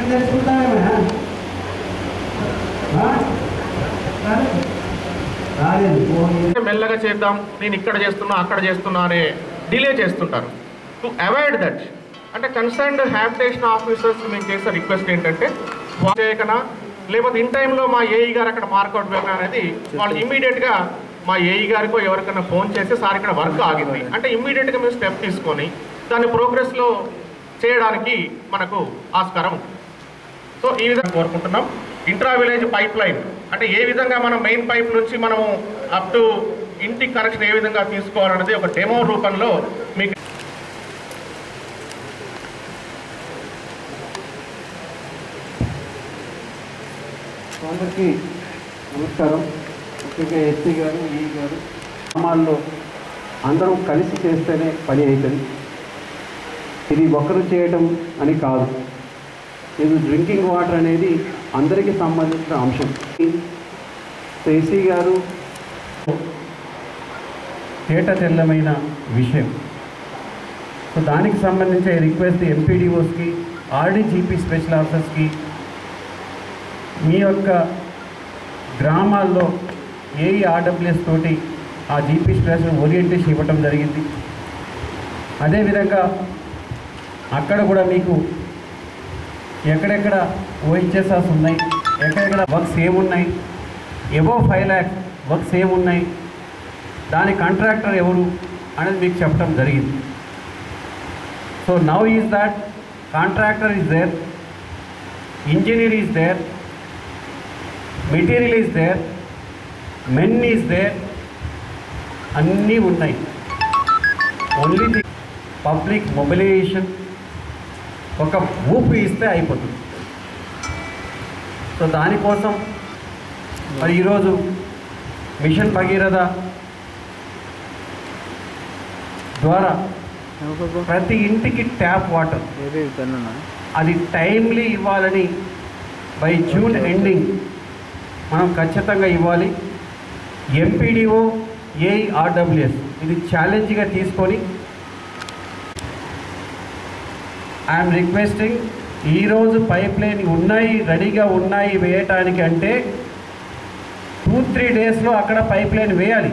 తెచ్చుకుంటామేమా రాలేదు పోనీ మెల్లగా చేద్దాం నేను ఇక్కడ చేస్తున్నా అక్కడ చేస్తున్నా అనే డిలే చేస్తుంటారు టు అవాయిడ్ దట్ అంటే కన్సర్న్డ్ హ్యాబిటేషన్ ఆఫీసర్స్ మేము చేసే రిక్వెస్ట్ ఏంటంటే వాళ్ళు చేయకనా లేకపోతే ఇన్ టైంలో మా ఏఈ గారు అక్కడ మార్కౌట్ వెళ్ళినా అనేది వాళ్ళు ఇమీడియట్గా మా ఏఈ గారికో ఎవరికైనా ఫోన్ చేసి సార్ ఇక్కడ వర్క్ ఆగింది అంటే ఇమ్మీడియట్గా మేము స్టెప్ తీసుకొని దాన్ని ప్రోగ్రెస్లో చేయడానికి మనకు ఆస్కారం ఉంటుంది సో ఈ విధంగా కోరుకుంటున్నాం ఇంట్రా విలేజ్ పైప్ లైన్ అంటే ఏ విధంగా మనం మెయిన్ పైప్ నుంచి మనము అప్ టు ఇంటికి కనెక్షన్ ఏ విధంగా తీసుకోవాలనేది ఒక డెమో రూపంలో మీకు అందరికీ నమస్కారం ముఖ్యంగా ఎస్సీ గారు ఈ గారు గ్రామాల్లో అందరూ కలిసి చేస్తేనే పని అవుతుంది ఇది ఒకరు చేయటం అని కాదు ఇది డ్రింకింగ్ వాటర్ అనేది అందరికీ సంబంధించిన అంశం సో ఎస్సీ గారు తేట తెల్లమైన విషయం సో దానికి సంబంధించి రిక్వెస్ట్ ఎంపీడీఓస్కి ఆర్డీజీపీ స్పెషల్ ఆఫీసర్స్కి మీ యొక్క గ్రామాల్లో ఏ ఆర్డబ్ల్యూఎస్ తోటి ఆ జీపీ స్టేషన్ ఓరియంటేషన్ ఇవ్వటం జరిగింది అదేవిధంగా అక్కడ కూడా మీకు ఎక్కడెక్కడ ఓహెచ్ఎస్ఆర్స్ ఉన్నాయి ఎక్కడెక్కడ వర్క్స్ ఏమున్నాయి ఎబో ఫైవ్ ల్యాక్ వర్క్స్ ఏమున్నాయి దాని కాంట్రాక్టర్ ఎవరు అనేది మీకు చెప్పడం జరిగింది so now is that contractor is there engineer is there material is there men is there అన్నీ ఉన్నాయి ఓన్లీ ది పబ్లిక్ మొబిలైజేషన్ ఒక ఊపు ఇస్తే అయిపోతుంది సో దానికోసం మరి ఈరోజు మిషన్ భగీరథ ద్వారా ప్రతి ఇంటికి ట్యాప్ వాటర్ అది టైమ్లీ ఇవ్వాలని బై జూన్ ఎండింగ్ మనం ఖచ్చితంగా ఇవ్వాలి ఎంపీడీఓ ఏఈఆర్డబ్ల్యూఎస్ ఇది ఛాలెంజ్గా తీసుకొని ఐఎమ్ రిక్వెస్టింగ్ ఈరోజు పైప్ లైన్ ఉన్నాయి రెడీగా ఉన్నాయి వేయటానికి అంటే టూ త్రీ డేస్లో అక్కడ పైప్ లైన్ వేయాలి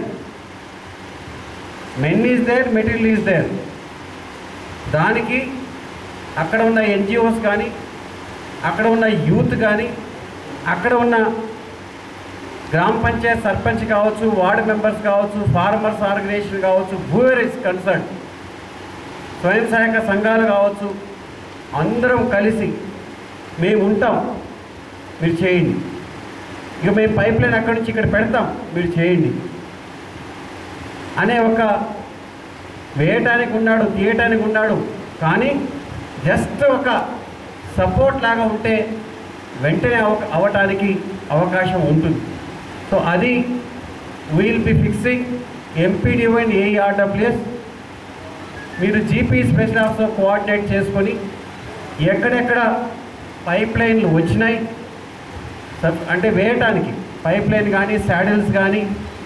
men is there material is there దానికి అక్కడ ఉన్న ఎన్జిఓస్ కానీ అక్కడ ఉన్న యూత్ కానీ అక్కడ ఉన్న గ్రామ పంచాయత్ సర్పంచ్ కావచ్చు వార్డు మెంబర్స్ కావచ్చు ఫార్మర్స్ ఆర్గనైజేషన్ కావచ్చు హూవర్ ఇస్ కన్సర్న్ స్వయం సహాయక సంఘాలు కావచ్చు అందరం కలిసి మేము ఉంటాం మీరు చేయండి ఇక మేము పైప్ లైన్ అక్కడి నుంచి ఇక్కడ పెడతాం మీరు చేయండి అనే ఒక వేయటానికి ఉన్నాడు తీయటానికి ఉన్నాడు కానీ జస్ట్ ఒక సపోర్ట్ లాగా ఉంటే వెంటనే అవ అవటానికి అవకాశం ఉంటుంది సో అది will be fixing MPD and AE RWS మీరు జీపీ స్పెషల్ ఆఫీసర్ కోఆర్డినేట్ చేసుకొని ఎక్కడెక్కడ పైప్ లైన్లు వచ్చినాయి సబ్- అంటే వేయటానికి పైప్ లైన్ కానీ శాడిల్స్ కానీ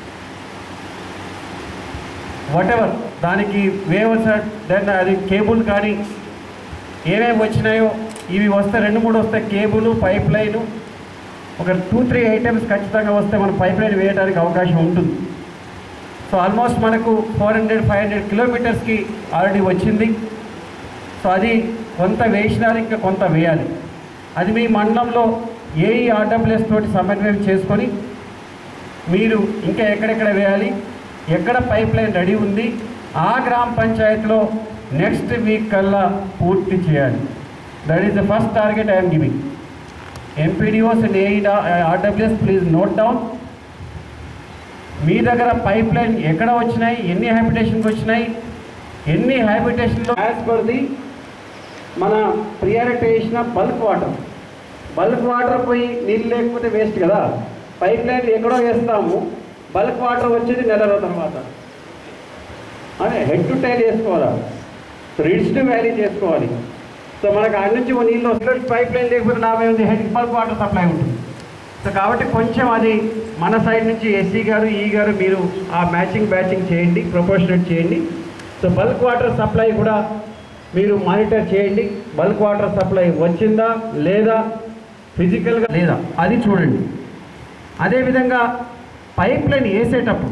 వాట్ ఎవర్ దానికి వేవలసిన దెన్ అది కేబుల్ కానీ ఏమేమి వచ్చినాయో ఇవి వస్తే రెండు మూడు వస్తే కేబుల్ పైప్ లైను ఒక టూ త్రీ ఐటమ్స్ ఖచ్చితంగా వస్తే మన పైప్ లైన్ వేయడానికి అవకాశం ఉంటుంది సో ఆల్మోస్ట్ మనకు ఫోర్ హండ్రెడ్ ఫైవ్ హండ్రెడ్ కిలోమీటర్స్కి ఆల్రెడీ వచ్చింది సో అది కొంత వేసినారు ఇంకా కొంత వేయాలి అది మీ మండలంలో ఏఈ ఆర్డబ్ల్యూఎస్ తోటి సమన్వయం చేసుకొని మీరు ఇంకా ఎక్కడెక్కడ వేయాలి ఎక్కడ పైప్ లైన్ రెడీ ఉంది ఆ గ్రామ పంచాయతీలో నెక్స్ట్ వీక్ కల్లా పూర్తి చేయాలి that is the first target I'm giving MPDOs and AE RWS please note down మీ దగ్గర పైప్ లైన్ ఎక్కడ వచ్చినాయి ఎన్ని హ్యాబిటేషన్కి వచ్చినాయి ఎన్ని హ్యాబిటేషన్లో యాజ్ పర్ ది మన prioritization of bulk water bulk water పోయి నీళ్ళు లేకపోతే వేస్ట్ కదా పైప్ లైన్ ఎక్కడో వేస్తాము బల్క్ వాటర్ వచ్చేది నెల రోజుల తర్వాత అదే హెడ్ టు టైల్ చేసుకోవాలా రిడ్స్ టు వ్యాలీ చేసుకోవాలి సో మనకు అక్కడి నుంచి ఓ నీళ్ళు వస్తే పైప్ లైన్ లేకపోతే నా మీద హెడ్ బల్క్ వాటర్ సప్లై ఉంటుంది సో కాబట్టి కొంచెం అది మన సైడ్ నుంచి ఎస్సీ గారు ఈ గారు మీరు ఆ మ్యాచింగ్ బ్యాచింగ్ చేయండి ప్రపోర్షనేట్ చేయండి సో బల్క్ వాటర్ సప్లై కూడా మీరు మానిటర్ చేయండి బల్క్ వాటర్ సప్లై వచ్చిందా లేదా ఫిజికల్గా లేదా అది చూడండి అదేవిధంగా పైప్ లైన్ వేసేటప్పుడు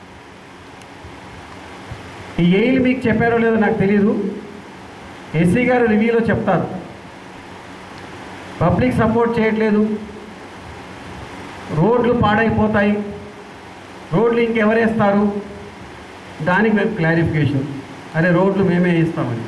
ఈ ఏఈలు మీకు చెప్పారో లేదో నాకు తెలియదు ఎస్సీ గారు రివ్యూలో చెప్తారు పబ్లిక్ సపోర్ట్ చేయట్లేదు రోడ్లు పాడైపోతాయి రోడ్లు ఇంకెవరేస్తారు దానికి మేము క్లారిఫికేషన్ అరే రోడ్లు మేమే ఇస్తామని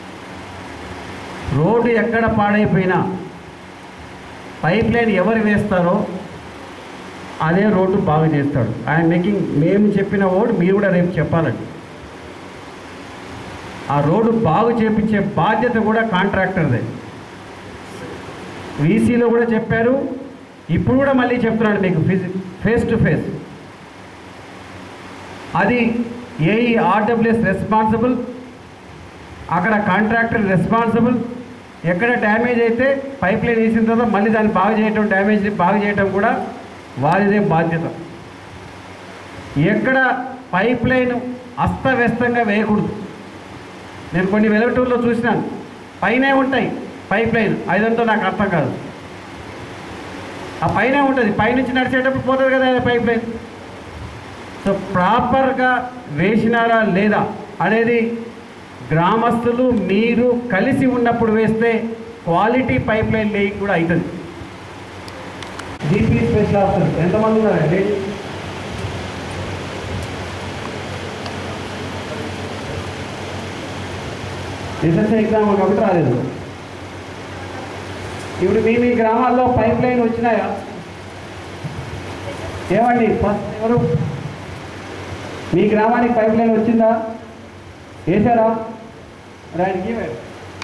రోడ్డు ఎక్కడ పాడైపోయినా పైప్ లైన్ ఎవరు వేస్తారో అదే రోడ్డు బాగు చేస్తాడు ఆయన మేకింగ్ మేము చెప్పిన ఓటు మీరు కూడా రేపు చెప్పాలండి ఆ రోడ్డు బాగు చేపించే బాధ్యత కూడా కాంట్రాక్టర్దే వీసీలో కూడా చెప్పారు ఇప్పుడు కూడా మళ్ళీ చెప్తున్నాను మీకు ఫిజి ఫేస్ టు ఫేస్ అది ఏఈ ఆర్డబ్ల్యూఎస్ రెస్పాన్సిబుల్ అక్కడ కాంట్రాక్టర్ రెస్పాన్సిబుల్ ఎక్కడ డ్యామేజ్ అయితే పైప్ లైన్ వేసిన తర్వాత మళ్ళీ దాన్ని బాగు చేయటం డ్యామేజ్ని బాగు చేయటం కూడా వారిదే బాధ్యత ఎక్కడ పైప్ లైన్ అస్తవ్యస్తంగా వేయకూడదు నేను కొన్ని వెలటూర్లో చూసినాను పైనే ఉంటాయి పైప్ లైన్ అదంతా నాకు అర్థం కాదు ఆ పైనే ఉంటుంది పైనుంచి నడిచేటప్పుడు పోతుంది కదా పైప్ లైన్ సో ప్రాపర్గా వేసినారా లేదా అనేది గ్రామస్తులు మీరు కలిసి ఉన్నప్పుడు వేస్తే క్వాలిటీ పైప్ లైన్ లేయింగ్ కూడా అవుతుంది జీపీ స్పెషల్ ఆఫీసర్ ఎంతమంది ఉన్నారండి ఎస్ఎస్ఐ ఎగ్జామ్ కాబట్టి రాలేదు ఇప్పుడు మీ మీ గ్రామాల్లో పైప్ లైన్ వచ్చినాయా ఏమండి ఫస్ట్ ఎవరు మీ గ్రామానికి పైప్ లైన్ వచ్చిందా వేశారా మరి ఆయనకి ఏమారు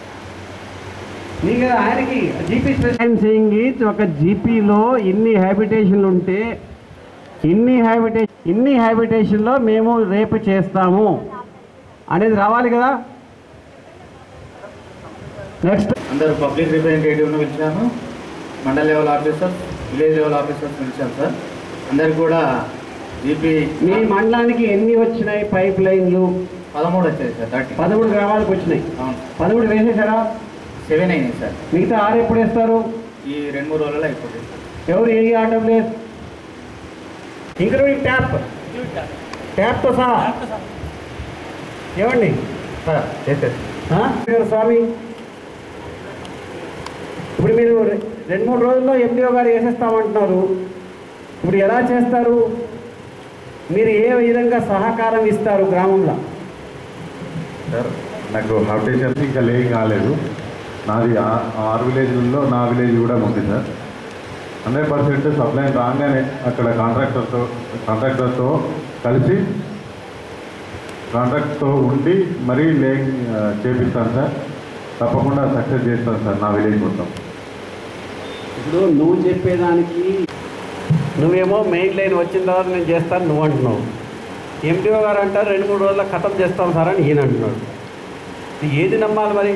మీకు ఆయనకి జీపీ స్పెషల్ సేయింగ్ ఒక జీపీలో ఇన్ని హ్యాబిటేషన్లు ఉంటే ఇన్ని హ్యాబిటేషన్ ఇన్ని హ్యాబిటేషన్లో మేము రేపు చేస్తాము అనేది రావాలి కదా నెక్స్ట్ అందరు పబ్లిక్ రిప్రజెంటేటివ్ను పిలిచాను mandal level officers village level officers పిలిచాను సార్ అందరికి కూడా జీపీ మీ మండలానికి ఎన్ని వచ్చినాయి పైప్ లైన్లు పదమూడు వచ్చాయి సార్ థర్టీ పదమూడు గ్రామాలకు వచ్చినాయి అవును పదమూడు వేసేసారా సెవెన్ అయినాయి సార్ మిగతా ఆరు ఎప్పుడు వేస్తారు ఈ రెండు మూడు రోజులలో అయిపోతాయి సార్ ఎవరు ఏ ఆటం లేదు ఇంక్లూడింగ్ ట్యాప్ ట్యాప్తో సహా ఏమండి సార్ చేసేసి ఆ? గారు స్వామి ఇప్పుడు మీరు రె- రెండు మూడు రోజుల్లో ఎండిఓ గారు వేసేస్తామంటున్నారు ఇప్పుడు ఎలా చేస్తారు మీరు ఏ విధంగా సహకారం ఇస్తారు గ్రామంలో సార్ నాకు అప్డేషన్స్ ఇంకా లేం కాలేదు నాది ఆ- ఆరు విలేజ్లలో నా విలేజ్ కూడా ఉంది సార్ హండ్రెడ్ పర్సెంట్ సప్లై రాగానే అక్కడ కాంట్రాక్టర్తో కాంట్రాక్టర్తో కలిసి కాంట్రాక్ట్తో ఉండి మరీ లే చేపిస్తాను సార్ తప్పకుండా సక్సెస్ చేస్తాను సార్ నా విలేజ్ మొత్తం ఇప్పుడు నువ్వు చెప్పేదానికి నువ్వేమో మెయిన్ లైన్ వచ్చిన తర్వాత నేను చేస్తాను నువ్వు అంటున్నావు ఎండిఓ గారు అంటారు రెండు మూడు రోజుల్లో ఖతం చేస్తాం సార్ అని ఈయన అంటున్నాడు ఇది ఏది నమ్మాలి మరి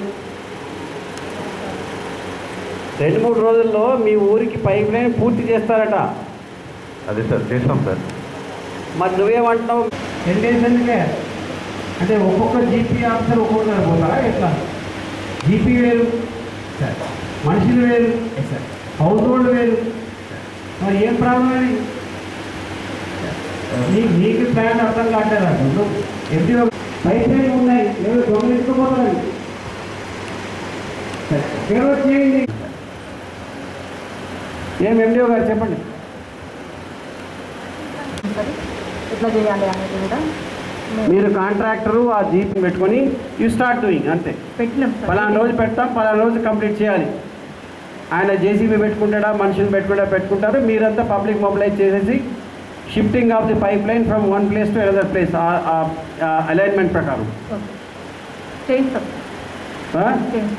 రెండు మూడు రోజుల్లో మీ ఊరికి పైప్ లైన్ పూర్తి చేస్తారట అదే సార్ చేస్తాం సార్ మరి నువ్వేమంటున్నావు టెన్ డేస్ ఎందుకే అంటే ఒక్కొక్క జీపీ ఆఫీసర్ ఒక్కొక్కరు పోతారా ఎట్లా జీపీ వేరు మనుషులు వేరు హౌస్ హోల్డ్ వేరు మరి ఏం ప్రాబ్లం అని నీకు నీకు ప్లాన్ అర్థం కావట్లేదు అప్పుడు ఎంపీ పైప్ లైన్ ఉన్నాయి లేదు దొంగలించుకోపోతారండి పేరు చేయండి ఏం ఎండిఓ గారు చెప్పండి సరే ఎట్లా చేయాలి అనేది కూడా మేము మీరు కాంట్రాక్టరు ఆ జీప్ పెట్టుకొని యూ స్టార్ట్ డూయింగ్ అంతే పెట్టినాం సార్ పలానా రోజు పెడతాం పలానా రోజు కంప్లీట్ చేయాలి ఆయన జేసీబీ పెట్టుకుంటాడా మనుషులు పెట్టుకుంటా పెట్టుకుంటారు మీరంతా పబ్లిక్ మొబిలైజ్ చేసేసి shifting of the pipe line from one place to another place alignment ప్రకారం ఓకే చేయిస్తాం ఆ? చేయిస్తాం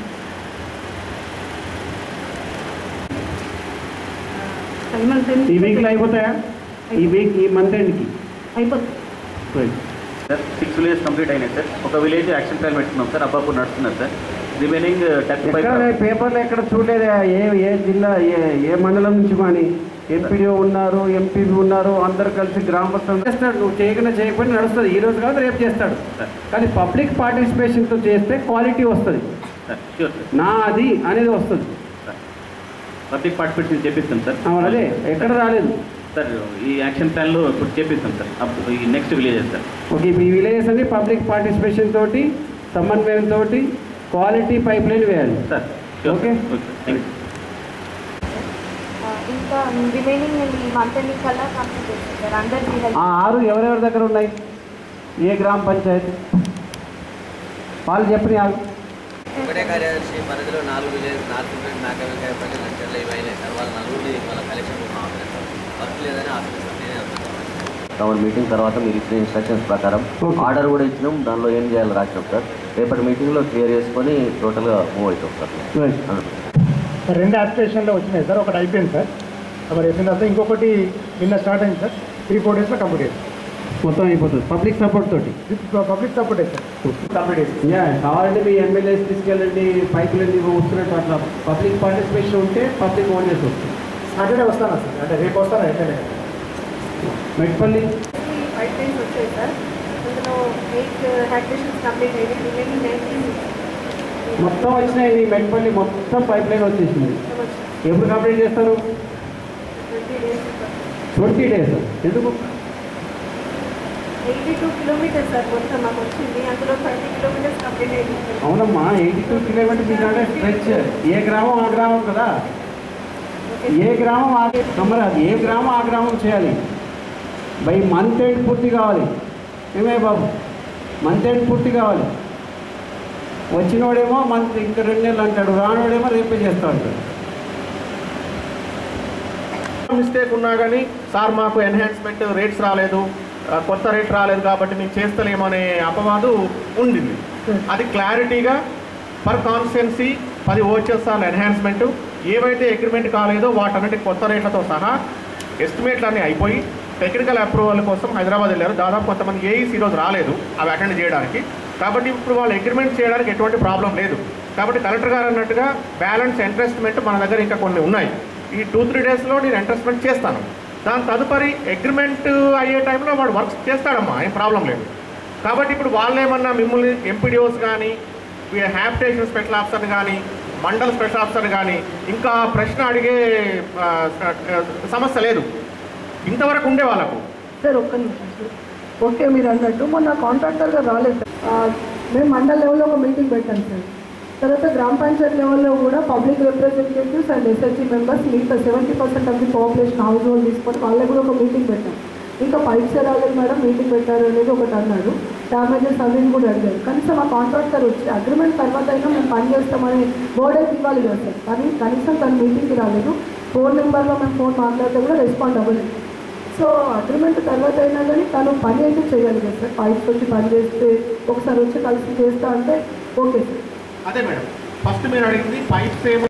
ఫైవ్ మంత్స్ ఈ వీక్లో అయిపోతాయా ఈ వీక్ ఈ మంత్ ఎండ్కి అయిపోతుంది సార్ సిక్స్ విలేజ్ కంప్లీట్ అయినాయి సార్ ఒక విలేజ్ యాక్షన్ ప్లాన్ పెట్టుకున్నాం సార్ అబ్బాపూర్ నడుస్తున్నారు సార్ రిమైనింగ్ థర్టీ ఎక్కడ ఫైవ్ పేపర్లో ఎక్కడ చూడలేదా ఏ ఏ జిల్లా ఏ ఏ మండలం నుంచి కానీ ఎంపీడీఓ ఉన్నారు ఎంపీపీ ఉన్నారు అందరు కలిసి గ్రామస్తులు చేస్తాడు నువ్వు చేయకుండా చేయకపోయినా నడుస్తుంది ఈ రోజు కాదు రేపు చేస్తాడు కానీ పబ్లిక్ పార్టిసిపేషన్తో చేస్తే క్వాలిటీ వస్తుంది సార్ షూర్ సార్ నా అది అనేది వస్తుంది పబ్లిక్ పార్టిసిపేషన్ చేపిస్తాం సార్ అవును అదే ఎక్కడ రాలేదు సార్ ఈ యాక్షన్ ప్లాన్లో ఇప్పుడు చేపిస్తాం సార్ అప్పుడు ఈ నెక్స్ట్ విలేజెస్ సార్ ఓకే ఇప్పుడు ఈ విలేజెస్ అన్ని పబ్లిక్ పార్టిసిపేషన్ తోటి సమన్వయం తోటి క్వాలిటీ పైప్ లైన్ వేయాలి sir sure okay. Okay thank you ఇంకా రిమైనింగ్ నేను ఈ మంత్ ఎండింగ్ కల్లా కంప్లీట్ చేస్తాను సార్ అందరికీ ఆ ఆరు ఎవరెవరి దగ్గర ఉన్నాయి ఏ గ్రామ పంచాయతీ వాళ్ళు చెప్పని ఆగు ఒకటే కార్యదర్శి పరిధిలో నాలుగు విలేజ్ నాలుగు ఫీల్డ్ నాకవికాయపల్లి లక్షల ఇవైనాయి సార్ వాళ్ళ నలుగురిని వాళ్ళ కలెక్షన్ ఆపలేదు సార్ వర్క్ లేదని ఆపలేదు సార్ నేనే వస్తాను మన మీటింగ్ తర్వాత మీరు ఇచ్చిన ఇన్స్ట్రక్షన్స్ ప్రకారం Okay. ఆర్డర్ కూడా ఇచ్చినాం దానిలో ఏం చేయాలో రాసినాం సార్ రేపటి మీటింగ్లో క్లియర్ చేసుకొని టోటల్గా మూవ్ అవుతాం సార్ రైట్ సార్ రెండు అప్లికేషన్లో వచ్చినాయి సార్ ఒకటి అయిపోయింది సార్ మరి అయిపోయిన తర్వాత ఇంకొకటి నిన్న స్టార్ట్ అయింది సార్ త్రీ ఫోర్ డేస్లో కంప్లీట్ అయింది మొత్తం అయిపోతుంది పబ్లిక్ సపోర్ట్ తోటి పబ్లిక్ సపోర్ట్ అయింది సార్ కంప్లీట్ అయింది యా కావాలంటే మీ ఎమ్మెల్యేస్ తీసుకెళ్ళండి పైప్ లైన్ వస్తున్నట్టు అట్లా పబ్లిక్ పార్టిసిపేషన్ ఉంటే పబ్లిక్ ఓనర్స్ వస్తుంది సాటర్డే వస్తాను సార్ అంటే రేపు వస్తాను ఎట్లనే మెట్పల్లి ఫైవ్ టైమ్స్ వచ్చాయి సార్ అందులో ఎయిట్ హ్యాక్టేషన్స్ కంప్లీట్ అయ్యింది రిమైనింగ్ నైన్టీన్ మొత్తం వచ్చినాయి మీ మెట్పల్లి మొత్తం పైప్ లైన్ వచ్చేసింది ఎప్పుడు కంప్లీట్ చేస్తారు ట్వంటీ డేస్ ట్వంటీ డేస్ ఎందుకు ఎయిటీ టూ కిలోమీటర్స్ సార్ మొత్తం మాకు వచ్చింది అందులో థర్టీ కిలోమీటర్స్ కంప్లీట్ అయింది అవునమ్మా ఎయిటీ టూ కిలోమీటర్స్ అంటే స్ట్రెచ్ ఏ గ్రామం ఆ గ్రామం కదా ఏ గ్రామం ఆ మరి అది ఏ గ్రామం ఆ గ్రామం చేయాలి బై మంత్ ఎండ్ పూర్తి కావాలి ఏమే బాబు మంత్ ఎండ్ పూర్తి కావాలి వచ్చినోడేమో మంత్ ఇంకా రెండు నెలలు అంటాడు రానోడేమో రేపే చేస్తా అంటాడు మిస్టేక్ ఉన్నా కానీ సార్ మాకు ఎన్హాన్స్మెంట్ రేట్స్ రాలేదు ఆ, కొత్త రేట్ రాలేదు కాబట్టి మేము చేస్తలేమనే అపవాదు ఉండింది అది క్లారిటీగా పర్ కాన్స్టిట్యున్సీ పది ఓచెస్ ఎన్హాన్స్మెంట్ ఏవైతే అగ్రిమెంట్ కాలేదో వాటన్నిటి కొత్త రేట్లతో సహా ఎస్టిమేట్లు అన్నీ అయిపోయి టెక్నికల్ అప్రూవల్ కోసం హైదరాబాద్ వెళ్ళారు దాదాపు కొంతమంది ఏఈసీ ఈరోజు రాలేదు అవి అటెండ్ చేయడానికి కాబట్టి ఇప్పుడు వాళ్ళు అగ్రిమెంట్ చేయడానికి ఎటువంటి ప్రాబ్లం లేదు కాబట్టి కలెక్టర్ గారు అన్నట్టుగా బ్యాలెన్స్ ఇంట్రెస్ట్మెంట్ మన దగ్గర ఇంకా కొన్ని ఉన్నాయి ఈ టూ త్రీ డేస్లో నేను ఇంట్రెస్ట్మెంట్ చేస్తాను దాని తదుపరి అగ్రిమెంట్ అయ్యే టైంలో వాడు వర్క్ చేస్తాడమ్మా ఏం ప్రాబ్లం లేదు కాబట్టి ఇప్పుడు వాళ్ళు ఏమన్నా మిమ్మల్ని ఎంపీడీఓస్ కానీ హ్యాబిటేషన్ స్పెషల్ ఆఫీసర్ కానీ మండల్ స్పెషల్ ఆఫీసర్ కానీ ఇంకా ప్రశ్న అడిగే ఆ, ఆ, సమస్య లేదు ఇంతవరకు ఉండే వాళ్ళకు సార్ ఒక్క నిమిషం సార్ ఓకే మీరు అన్నట్టు మొన్న కాంట్రాక్టర్ గారు రాలేదు సార్ ఆ, మేము మండల్ లెవెల్లో ఒక మీటింగ్ పెట్టాం సార్ తర్వాత గ్రామ పంచాయత్ లెవెల్లో కూడా public representatives and SSC members మిగతా seventy percent of the population household తీసుకొని వాళ్ళకి కూడా ఒక మీటింగ్ పెట్టాం ఇంకా పైప్స్ రాలేదు మేడం మీటింగ్ పెట్టారు అనేది ఒకటి అన్నారు డ్యామేజెస్ అవి కూడా అడిగారు కనీసం ఆ కాంట్రాక్టర్ వచ్చి అగ్రిమెంట్ తర్వాత అయినా మేము పని చేస్తామని బోర్డ్ అయితే ఇవ్వాలి కదా సార్ కానీ కనీసం తన మీటింగ్కి రాలేదు ఫోన్ నెంబర్లో మేము ఫోన్ మాట్లాడితే కూడా రెస్పాండ్ అవ్వలేదు సో అగ్రిమెంట్ తర్వాత అయినా కానీ తను పని అయితే చేయాలి కదా సార్ పైప్స్ వచ్చి పని చేస్తే ఒకసారి వచ్చి కలిసి చేస్తా అంటే ఓకే సార్ అదే మేడం ఫస్ట్ మీరు అడిగింది పైప్స్ ఏమో